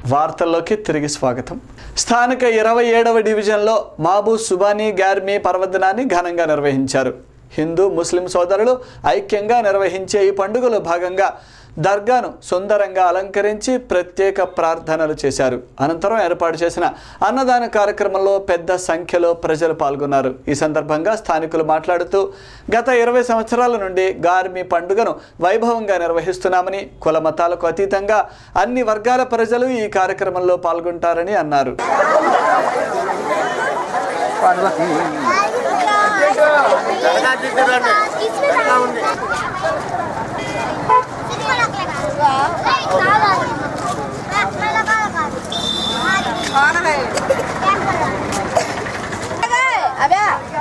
వార్తల్లోకి తిరిగి స్వాగతం స్థానిక ఇరవై ఏడవ డివిజన్లో మాబూ సుబానీ గార్మీ పర్వదినాన్ని ఘనంగా నిర్వహించారు హిందూ ముస్లిం సోదరులు ఐక్యంగా నిర్వహించే ఈ పండుగలో భాగంగా దర్గాను సుందరంగా అలంకరించి ప్రత్యేక ప్రార్థనలు చేశారు అనంతరం ఏర్పాటు చేసిన అన్నదాన కార్యక్రమంలో పెద్ద సంఖ్యలో ప్రజలు పాల్గొన్నారు ఈ సందర్భంగా స్థానికులు మాట్లాడుతూ గత ఇరవై సంవత్సరాల నుండి గార్మి పండుగను వైభవంగా నిర్వహిస్తున్నామని కుల మతాలకు అతీతంగా అన్ని వర్గాల ప్రజలు ఈ కార్యక్రమంలో పాల్గొంటారని అన్నారు అదే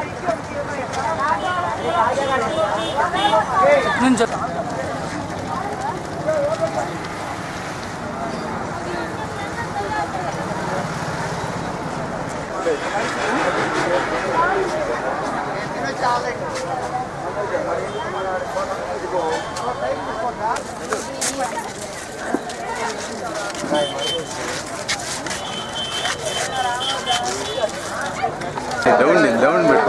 డౌన్ డౌన్ పెట్టుకో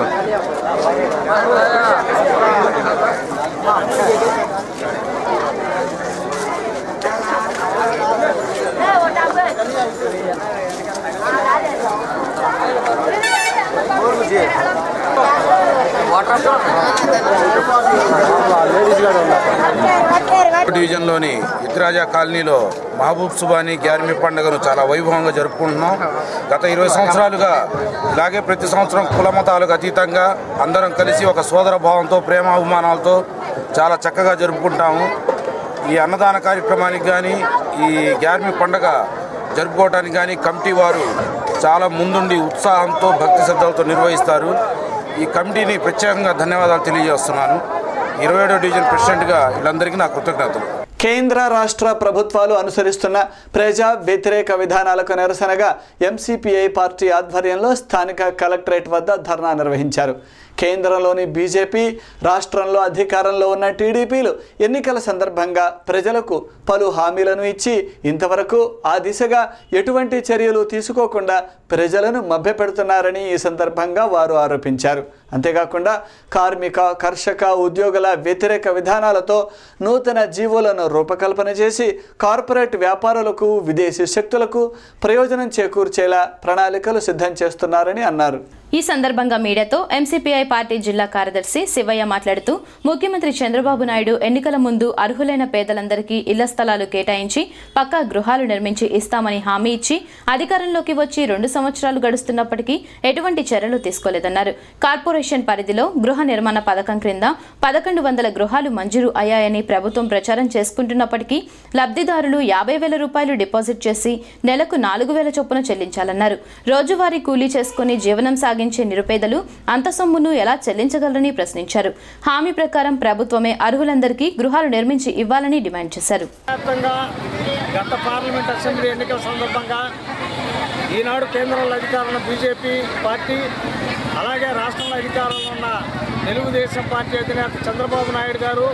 డివిజన్లోని ఇతిరాజా కాలనీలో మహబూబ్ సుబానీ గ్యార్మీ పండుగను చాలా వైభవంగా జరుపుకుంటున్నాం గత ఇరవై సంవత్సరాలుగా ఇలాగే ప్రతి సంవత్సరం కుల మతాలకు అతీతంగా అందరం కలిసి ఒక సోదర భావంతో ప్రేమాభిమానాలతో చాలా చక్కగా జరుపుకుంటాము ఈ అన్నదాన కార్యక్రమానికి కానీ ఈ గ్యార్మీ పండుగ జరుపుకోవడానికి కానీ కమిటీ వారు చాలా ముందుండి ఉత్సాహంతో భక్తి శ్రద్ధలతో నిర్వహిస్తారు ఈ కమిటీని ప్రత్యేకంగా ధన్యవాదాలు తెలియజేస్తున్నాను ఇరవై ఏడో డివిజన్ ప్రెసిడెంట్గా వీళ్ళందరికీ నా కృతజ్ఞతలు కేంద్ర రాష్ట్ర ప్రభుత్వాలు అనుసరిస్తున్న ప్రజా వ్యతిరేక విధానాలకు నిరసనగా ఎంసీపీఐ పార్టీ ఆధ్వర్యంలో స్థానిక కలెక్టరేట్ వద్ద ధర్నా నిర్వహించారు కేంద్రంలోని బీజేపీ రాష్ట్రంలో అధికారంలో ఉన్న టీడీపీలు ఎన్నికల సందర్భంగా ప్రజలకు పలు హామీలను ఇచ్చి ఇంతవరకు ఆ దిశగా ఎటువంటి చర్యలు తీసుకోకుండా ప్రజలను మభ్యపెడుతున్నారని ఈ సందర్భంగా వారు ఆరోపించారు అంతేకాకుండా కార్మిక కర్షక ఉద్యోగుల వ్యతిరేక విధానాలతో నూతన జీవోలను రూపకల్పన చేసి కార్పొరేట్ వ్యాపారులకు విదేశీ శక్తులకు ప్రయోజనం చేకూర్చేలా ప్రణాళికలు సిద్ధం చేస్తున్నారని అన్నారు ఈ సందర్భంగా మీడియాతో ఎంసీపీఐ పార్టీ జిల్లా కార్యదర్శి శివయ్య మాట్లాడుతూ ముఖ్యమంత్రి చంద్రబాబు నాయుడు ఎన్నికల ముందు అర్హులైన పేదలందరికీ ఇళ్ల స్థలాలు కేటాయించి పక్కా గృహాలు నిర్మించి ఇస్తామని హామీ ఇచ్చి అధికారంలోకి వచ్చి రెండు సంవత్సరాలు గడుస్తున్నప్పటికీ ఎటువంటి చర్యలు తీసుకోలేదన్నారు కార్పొరేషన్ పరిధిలో గృహ నిర్మాణ పథకం క్రింద పదకొండు వందల గృహాలు మంజూరు అయ్యాయని ప్రభుత్వం ప్రచారం చేసుకుంటున్నప్పటికీ లబ్ధిదారులు యాభై వేల రూపాయలు డిపాజిట్ చేసి నెలకు నాలుగు వేల చొప్పున చెల్లించాలన్నారు రోజువారీ కూలీ చేసుకుని జీవనం సాగించే నిరుపేదలు అంత సొమ్మును ఎలా చెల్లించగలరని ప్రశ్నించారు హామీ ప్రకారం ప్రభుత్వమే అర్హులందరికీ గృహాలు నిర్మించి ఇవ్వాలని డిమాండ్ చేశారు వ్యాప్తంగా గత పార్లమెంట్ అసెంబ్లీ ఎన్నికల సందర్భంగా ఈనాడు కేంద్రంలో అధికారంలో బీజేపీ పార్టీ అలాగే రాష్ట్రంలో అధికారంలో ఉన్న తెలుగుదేశం పార్టీ అధినేత చంద్రబాబు నాయుడు గారు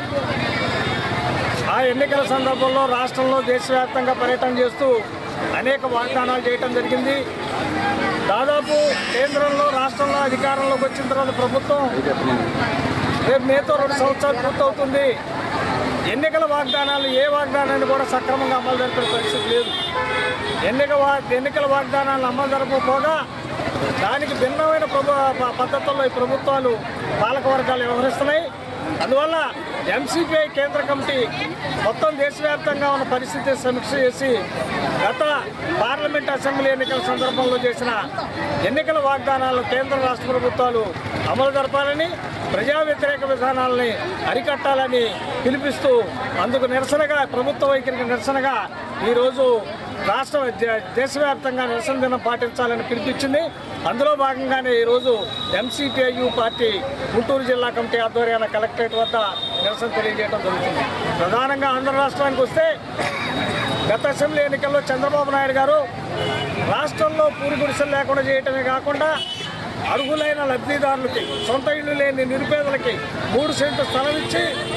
ఆ ఎన్నికల సందర్భంలో రాష్ట్రంలో దేశవ్యాప్తంగా పర్యటన చేస్తూ అనేక వాగ్దానాలు చేయటం జరిగింది దాదాపు కేంద్రంలో రాష్ట్రంలో అధికారంలోకి వచ్చిన తర్వాత ప్రభుత్వం రేపు మేతో రెండు సంవత్సరాలు పూర్తవుతుంది ఎన్నికల వాగ్దానాలు ఏ వాగ్దానాన్ని కూడా సక్రమంగా అమలు జరిపిన పరిస్థితి లేదు ఎన్నిక వా ఎన్నికల వాగ్దానాలను అమలు జరపకపోగా దానికి భిన్నమైన ప్రభు ప- పద్ధతుల్లో ఈ ప్రభుత్వాలు పాలకవర్గాలు వ్యవహరిస్తున్నాయి అందువల్ల ఎంసీపీఐ కేంద్ర కమిటీ మొత్తం దేశవ్యాప్తంగా ఉన్న పరిస్థితి సమీక్ష చేసి గత పార్లమెంట్ అసెంబ్లీ ఎన్నికల సందర్భంలో చేసిన ఎన్నికల వాగ్దానాలను కేంద్ర రాష్ట్ర ప్రభుత్వాలు అమలు జరపాలని ప్రజా వ్యతిరేక విధానాలని అరికట్టాలని పిలిపిస్తూ అందుకు నిరసనగా ప్రభుత్వ వైఖరికి నిరసనగా ఈరోజు రాష్ట్ర దే- దేశవ్యాప్తంగా నిరసన దినం పాటించాలని పిలిపించింది అందులో భాగంగానే ఈరోజు ఎంసీపీఐయు పార్టీ గుంటూరు జిల్లా కమిటీ ఆధ్వర్యాన కలెక్టరేట్ వద్ద నిరసన తెలియజేయడం జరుగుతుంది ప్రధానంగా ఆంధ్ర రాష్ట్రానికి వస్తే గత అసెంబ్లీ ఎన్నికల్లో చంద్రబాబు నాయుడు గారు రాష్ట్రంలో పూరి గుడిసెలు లేకుండా చేయటమే కాకుండా అర్హులైన లబ్ధిదారులకి సొంత ఇల్లు లేని నిరుపేదలకి మూడు సెంటు స్థలం ఇచ్చి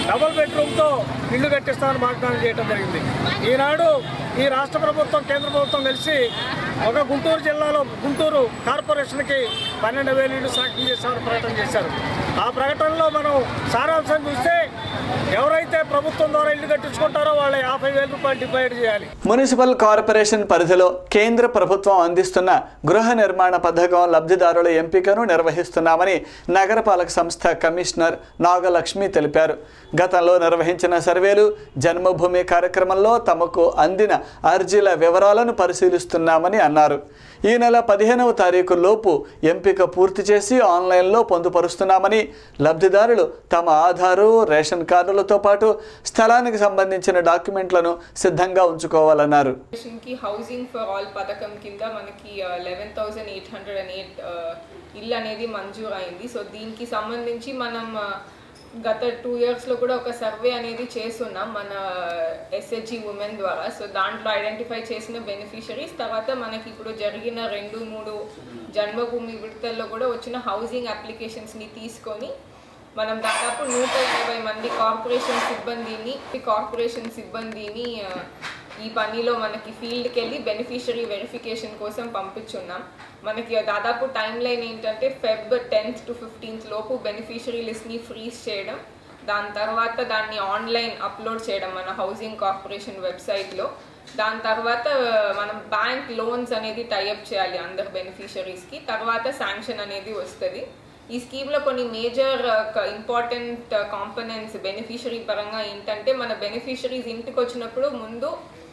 డబుల్ బెడ్రూమ్తో ఇల్లు కట్టిస్తామని వాగ్దానం చేయడం జరిగింది ఈనాడు ఈ రాష్ట్ర ప్రభుత్వం కేంద్ర ప్రభుత్వం కలిసి ఒక గుంటూరు జిల్లాలో గుంటూరు కార్పొరేషన్కి పన్నెండు వేలు ఇల్లు సాక్షి చేస్తామని ప్రకటన చేశారు ఆ ప్రకటనలో మనం సారాంశం చూస్తే ఎవరైతే ప్రభుత్వం ద్వారా ఇల్లు కట్టించుకుంటారో వాళ్ళ యాభై వేల రూపాయలు డివైడ్ చేయాలి మున్సిపల్ కార్పొరేషన్ పరిధిలో కేంద్ర ప్రభుత్వం అందిస్తున్న గృహ నిర్మాణ పథకం లబ్ధిదారుల ఎంపికను నిర్వహిస్తున్నామని నగరపాలక సంస్థ కమిషనర్ నాగలక్ష్మి తెలిపారు గతంలో నిర్వహించిన సర్వేలు జన్మభూమి కార్యక్రమంలో తమకు అందిన అర్జీల వివరాలను పరిశీలిస్తున్నామని అన్నారు ఈ నెల పదిహేనవ తారీఖు లోపు ఎంపిక పూర్తి చేసి ఆన్లైన్లో పొందుపరుస్తున్నామని లబ్ధిదారులు తమ ఆధారు రేషన్ కార్డులతో పాటు స్థలానికి సంబంధించిన డాక్యుమెంట్లను సిద్ధంగా ఉంచుకోవాలన్నారు కి హౌసింగ్ ఫర్ ఆల్ పథకం కింద మనకి eleven thousand eight hundred and eight ఇల్లు అనేది మంజూరు అయింది సో దీనికి సంబంధించి మనం uh, గత టూ ఇయర్స్లో కూడా ఒక సర్వే అనేది చేస్తున్నాం మన ఎస్హెచ్జి ఉమెన్ ద్వారా సో దాంట్లో ఐడెంటిఫై చేసిన బెనిఫిషరీస్ తర్వాత మనకి ఇప్పుడు జరిగిన రెండు మూడు జన్మభూమి విడతల్లో కూడా వచ్చిన హౌసింగ్ అప్లికేషన్స్ని తీసుకొని మనం దాదాపు నూట ఇరవై మంది కార్పొరేషన్ సిబ్బందిని కార్పొరేషన్ సిబ్బందిని ఆ, ఈ పనిలో మనకి ఫీల్డ్కి వెళ్ళి బెనిఫిషరీ వెరిఫికేషన్ కోసం పంపించున్నాం మనకి దాదాపు టైం లైన్ ఏంటంటే ఫెబ్ టెన్త్ టు ఫిఫ్టీన్త్ లోపు బెనిఫిషరీ లిస్ట్ని ఫ్రీజ్ చేయడం దాని తర్వాత దాన్ని ఆన్లైన్ అప్లోడ్ చేయడం మన హౌసింగ్ కార్పొరేషన్ వెబ్సైట్లో దాని తర్వాత ఆ, మనం బ్యాంక్ లోన్స్ అనేది టైఅప్ చేయాలి అందరు బెనిఫిషరీస్కి తర్వాత శాంక్షన్ అనేది వస్తుంది ఈ స్కీమ్లో కొన్ని మేజర్ ఇంపార్టెంట్ కాంపనెంట్స్ బెనిఫిషరీ పరంగా ఏంటంటే మన బెనిఫిషరీస్ ఇంటికి వచ్చినప్పుడు ముందు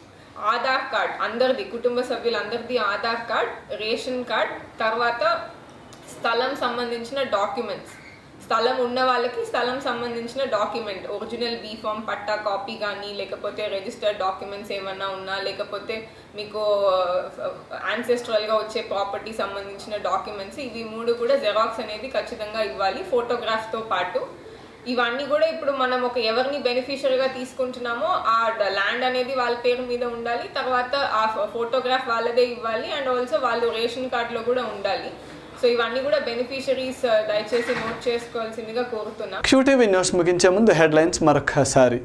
ఆధార్ కార్డ్ అందరిది కుటుంబ సభ్యులందరిది ఆధార్ కార్డ్ రేషన్ కార్డ్ తర్వాత స్థలం సంబంధించిన డాక్యుమెంట్స్ స్థలం ఉన్న వాళ్ళకి స్థలం సంబంధించిన డాక్యుమెంట్ ఒరిజినల్ బీ ఫామ్ పట్టా కాపీ కానీ లేకపోతే రిజిస్టర్డ్ డాక్యుమెంట్స్ ఏమన్నా ఉన్నా లేకపోతే మీకు యాన్సెస్ట్రల్గా వచ్చే ప్రాపర్టీ సంబంధించిన డాక్యుమెంట్స్ ఇవి మూడు కూడా జెరాక్స్ అనేది ఖచ్చితంగా ఇవ్వాలి ఫోటోగ్రాఫ్తో పాటు ఇవన్నీ కూడా ఇప్పుడు మనం ఒక ఎవరిని బెనిఫిషియరీగా తీసుకుంటున్నామో ఆ ల్యాండ్ అనేది వాళ్ళ పేరు మీద ఉండాలి తర్వాత ఆ ఫోటోగ్రాఫ్ వాళ్ళదే ఇవ్వాలి అండ్ ఆల్సో వాళ్ళు రేషన్ కార్డులో కూడా ఉండాలి సో ఇవన్నీ కూడా బెనిఫిషరీస్ దయచేసి నోట్ చేసుకోవాల్సిందిగా కోరుతున్నాం క్యూటీవీ న్యూస్ ముగించే ముందు హెడ్లైన్స్ మరొకసారి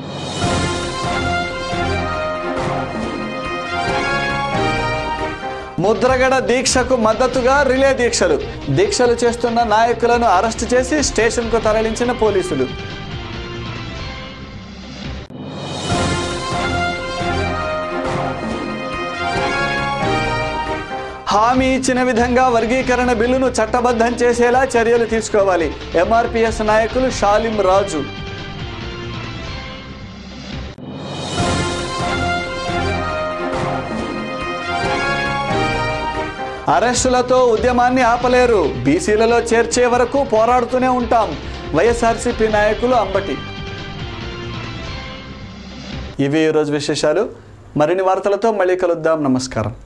ముద్రగడ దీక్షకు మద్దతుగా రిలే దీక్షలు దీక్షలు చేస్తున్న నాయకులను అరెస్టు చేసి స్టేషన్కు తరలించిన పోలీసులు హామీ ఇచ్చిన విధంగా వర్గీకరణ బిల్లును చట్టబద్ధం చేసేలా చర్యలు తీసుకోవాలి ఎంఆర్పిఎస్ నాయకులు షాలిం రాజు అరెస్టులతో ఉద్యమాన్ని ఆపలేరు బీసీలలో చేర్చే వరకు పోరాడుతూనే ఉంటాం వైఎస్ఆర్సీపీ నాయకులు అంబటి ఇవి ఈరోజు విశేషాలు మరిన్ని వార్తలతో మళ్ళీ కలుద్దాం నమస్కారం